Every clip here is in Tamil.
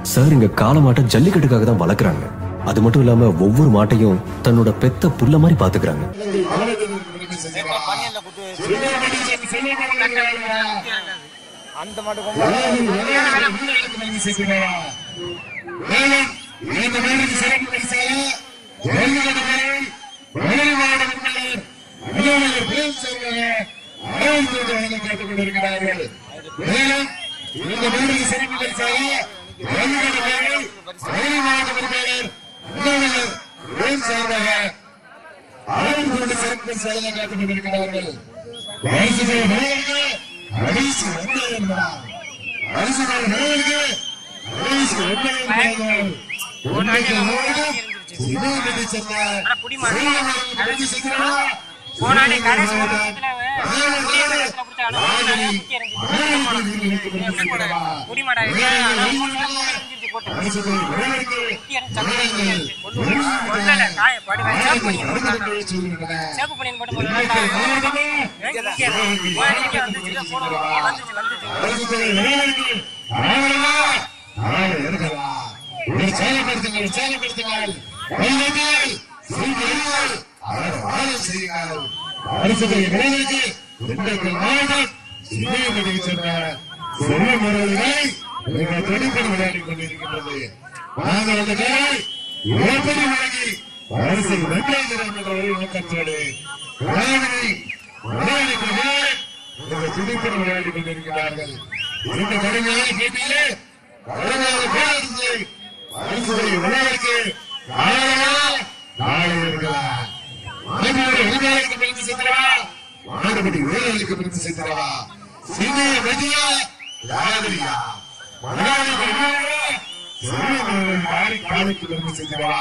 சார் இங்க காளை மாட்டை ஜல்லிக்கட்டுக்காக தான் வளர்க்குறாங்க அது மட்டும் இல்லாம ஒவ்வொரு மாட்டையும் தன்னோட பெத்த புள்ள மாதிரி பாத்துக்கிறாங்க அந்த மாட்டு இருக்கிறார்கள் அரிசி வெங்காயம் அரிசி வெங்காயத்துக்கு அரிசி வெங்காயம் போனாலே கடைசி நேரத்துல அவன் புளிய நேரத்துல பிடிச்சாலும் குத்தி எறிஞ்சிட்டு குடி மாடா எரிஞ்சிருச்சு போட்டு குத்தி எறிஞ்சு சக்கரை ஒண்ணு காய படுவே சேப்பு பண்ணி போட்டு சேப்பு பண்ணி போட்டு வந்துச்சு வந்துச்சு செயல்படுத்துங்கள் செயல்படுத்துங்கள் கைதட்டுங்கள், செய்யுங்கள், அவர் வாழ செய்யுங்கள். அரசுகளை விளைவிக்கு திண்டுக்கல் மாவட்டம் சிவகங்கைக்கு சென்ற சிறு முறைகளை எங்கள் தொழில்கள் விளையாடிக் கொண்டிருக்கின்றது நாங்கள் அந்த கலை எப்படி வழங்கி அரசை வென்றாகிறோம் என்ற ஒரு நோக்கத்தோடு விளையாடி விளையாடி எங்கள் துடிப்பில் விளையாடிக் கொண்டிருக்கிறார்கள் இந்த கடுமையான போட்டியிலே கடுமையான போராட்டத்தை அரசுகளை விளையாடிக்கு நாளையா நாளை இருக்கலாம் மாணவருடைய விவகாரத்துக்கு பிரித்து சென்றவா மாணவருடைய வீரர்களுக்கு பிரித்து சென்றவா சின்ன வெட்டியா யாரியா மகானுக்கு வீரரா சிறிய மாறி காலைக்கு பிரித்து சென்றவா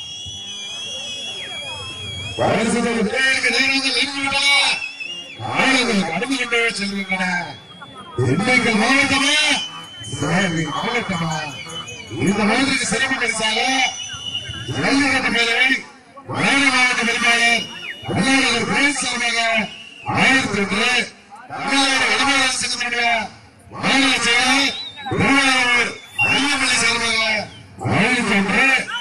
வருஷத்துக்கு பிள்ளைகளுக்கு நேரங்கள் இருந்துவிட்டா நாடுகள் கடந்து கொண்டே செல்கின்றன திண்டுக்கல் மாவட்டமா சேவை மாவட்டமா இந்த மாவட்டத்துக்கு சிறப்பு பரிசாக ஜல்லிக்கட்டு பேரவை வடநாடு மாவட்ட பெருமாளர் தமிழ்நாடு பிரதேச சார்பாக ஆயிரத்தி ஒன்று தமிழ்நாடு வடமாநில சங்கத்தினுடைய மாநில செயலர் திருவாரூர் அரியமலை சார்பாக ஆயிரத்தி ஒன்று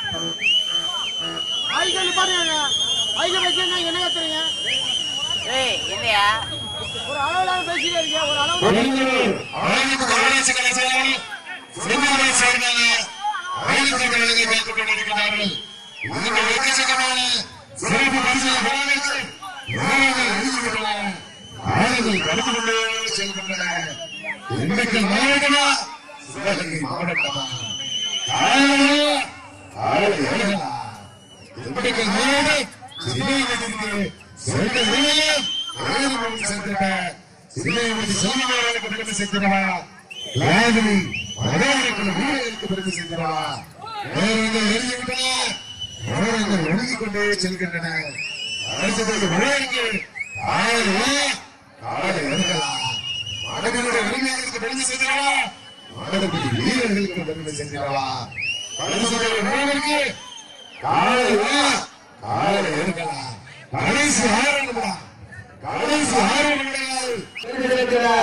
ஐகள் பாருங்க ஐகள் வச்சுன்னா என்ன கத்துறீங்க ஏய் என்னையா ஒரு அளவுல பேசிட்டே இருக்கீங்க ஒரு அளவு பெருந்தூர் ஆயிரத்தி காங்கிரஸ் கலை செயலர் சிறுபான்மை சார்பாக ஆயிரத்தி கலைஞர்கள் கேட்டுக் கொண்டிருக்கிறார்கள் இந்த எக்கச்சக்கமான சிறப்பு பரிசுகளை பெறுவதற்கு நேரங்கள் எழுதிவிட்டன ஆளுகள் கடந்து கொண்டே செல்கின்றன திண்டுக்கல் மாவட்டமா சிவகங்கை மாவட்டமா ஆளுகளா ஆளு எழுதலா திண்டுக்கல் மாவட்டம் சிவகங்கைக்கு சென்ற நிலையம் வேறுபடி சென்றன சிவகங்கை சோழர்களுக்கு பிறகு சென்றனவா லாகிரி மதவர்களுக்கு வீரர்களுக்கு பிறகு சென்றனவா நேரங்கள் எழுதிவிட்டன நேரங்கள் எழுதிக் கொண்டே செல்கின்றன அரசுக்கு விளையாட்டு ஆளுகளா ஆளு எழுதலாம் மடங்களுடைய உரிமையாளருக்கு பிறகு சென்றனவா மடக்குடி வீரர்களுக்கு பிறகு சென்றனவா அரசுடைய வீரர்களுக்கு காலையா காலை எடுக்கலாம் கடைசி ஆறு நிமிடம் கடைசி ஆறு நிமிடங்கள்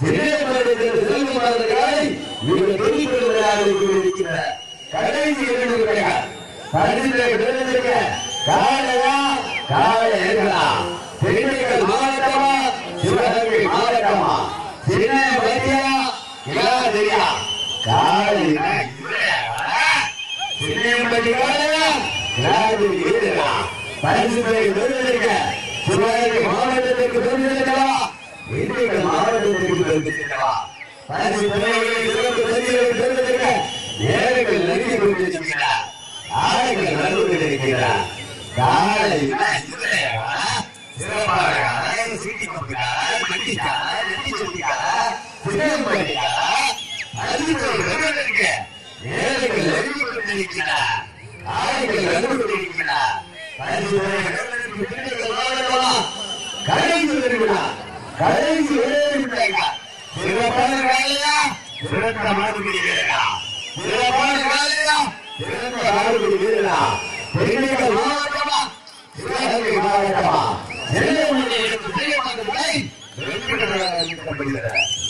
கடைசி இரண்டு கிடையாது பரிசுக்கு காலையா காலை இருக்கலாம் திண்டுக்கல் மாவட்டமா சிவகங்கை மாவட்டமா சின்ன பையா இல்லாதிரியா காலை சின்னம்பட்டி காலையா இல்லாதிரி இருக்கலாம் பரிசுகளை பெறுவதற்கு சிவகங்கை மாவட்டத்திற்கு பெறுவதற்கவா திண்டுக்கல் மாவட்டத்திற்கு பெறுவதற்கவா பரிசு பெறுவதை சிறப்பு பரிசுகளை பெறுவதற்கு நேரங்கள் நெருங்கி கொண்டிருக்கிறார் ஆளுங்கள் வந்து கொண்டிருக்கிறார் காலை சிறப்பாக சீட்டி கொடுக்கிறார் மண்டிக்கார் நெட்டி சொல்லிக்கார் சின்னம்பட்டிக்கார் அறிவுரை வருவதற்கு நேரங்கள் நெருங்கி கொண்டிருக்கிறார் ஆளுங்கள் வந்து கொண்டிருக்கிறார் பரிசு பெறுவதற்கு திண்டுக்கல் மாவட்டமா கடைசி வருகிறார் கடைசி வருகிறார் சிறப்பான வேலையா சிறந்த மாடுபிடி வீரரா சிறப்பான வேலையா சிறந்த மாடுபிடி வீரரா திண்டுக்கல் மாவட்டமா சிவகங்கை மாவட்டமா நெல்லை மண்ணில் இருக்கும் தெய்வமான மலை வெங்கடராக இருக்கப்படுகிறது